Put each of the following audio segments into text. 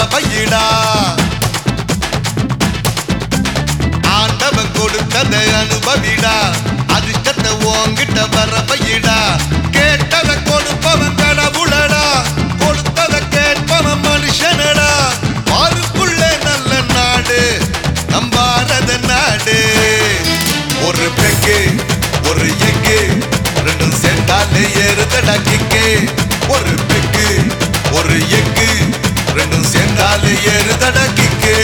வையிடா ஆண்டவன் கொடுத்ததை அனுபவிடா அதிர்ஷ்டத்தை உன்கிட்ட வர வையிடா கேட்டதை கொடுப்பவன் கடவுளடா கொடுத்ததை கேட்பவன் மனுஷனடா பாருக்குள்ளே நல்ல நாடு நம் பாரத நாடு ஒரு பெக்கு ஒரு எக்கு ரெண்டும் சேர்ந்தாலே ஏறுதடா கிக்கு ஒரு பெக்கு ஒரு எக்கு ரெண்டும் சேர்ந்தாலே ஏறுதடா கிக்கு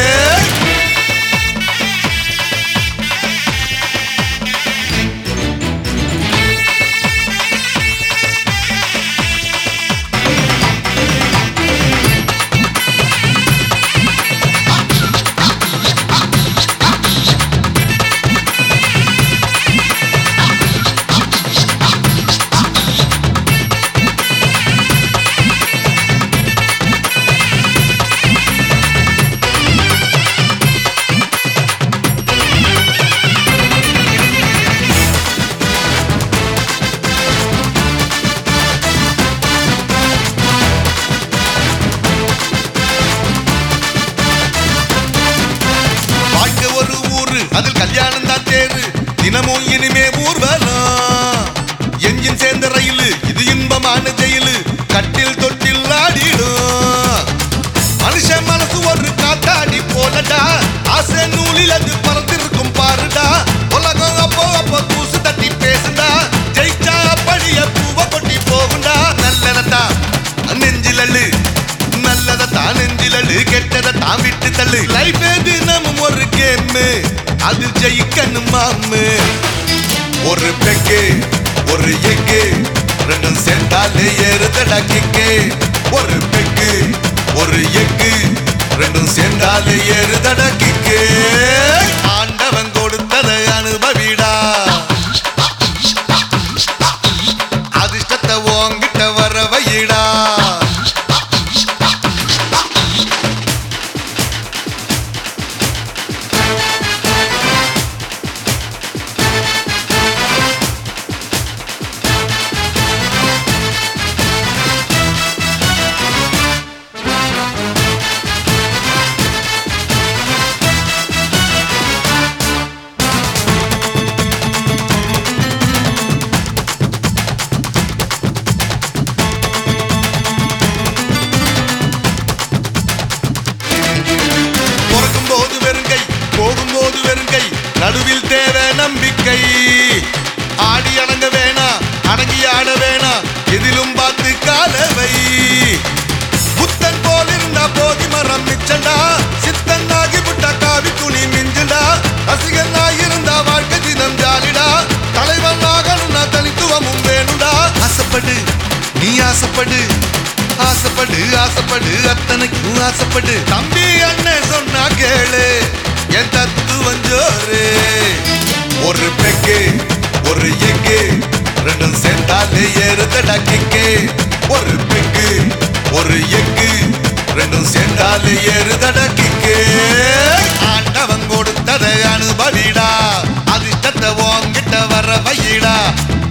வாழ்க்கை ஒரு ஊரு அதில் கல்யாணம் தான் தேரு தினமும் இனிமே ஊர்வலம் எஞ்சின் சேர்ந்த ரயிலு இது இன்பமான ஜெயிலு கட்டில் தொட்டில் ஆடிடும் மனுஷன் மனசு ஒரு காத்தாடி போலடா ஆசை நூலில் அது பறந்திருக்கும் பாருடா உலகம் அப்போ அப்போ தூசு தட்டி பேசுடா ஜெயிச்சா அப்படியே பூவை கொட்டி போகுண்டா நல்லதா நெஞ்சில் அள்ளு நல்லதை தான் நெஞ்சில் அள்ளு கெட்டதை தான் விட்டு தள்ளு லைஃப் தினமும் ஒரு கேம் அது ஜெயிக்கணும் மாமு ஒரு பெக்கு ஒரு எக்கு ரெண்டும் சேர்ந்தாலே ஏறுதடா கிக்கு ஒரு பெக்கு ஒரு எக்கு ரெண்டும் சேர்ந்தாலே ஏறுதடா கிக்கு ஆண்டவன் கொடுத்ததை அனுபவிடா அதிர்ஷ்டத்தை உன்கிட்ட வர வையிடா பிறக்கும் போது வெறுங்கை போகும்போது வெறுங்கை நடுவில் தேவை நம்பிக்கை ஆடி அடங்க வேணா அடங்கி ஆட வேணா எதிலும் பார்த்து காலவை புத்தன் போல் இருந்தா போதி மரம் மிச்சண்டா சித்தன் ஆகி விட்டா காவி துணி மிஞ்சண்டா ரசிகன் இருந்தா வாழ்க்கை தினம் ஜாலிடா தலைவன் ஆகணும்னா தனித்துவமும் வேணும்டா ஆசைப்படு நீ ஆசைப்படு ஆசைப்படு ஆசைப்படு அத்தனைக்கும் ஆசைப்படு தம்பி அண்ணன் சொன்னா கேளு என் தத்துவம் ஜோரு ஒரு பெக்கு ஒரு எக்கு ரெண்டும் சேர்ந்தாலே ஏறுதடா கிக்கு ஒரு பெக்கு ஒரு எக்கு ரெண்டும் சேர்ந்தாலே ஏறுதடா கிக்கு ஆண்டவன் கொடுத்ததை அனுபவிடா அதிர்ஷ்டத்தை உன்கிட்ட வர வையிடா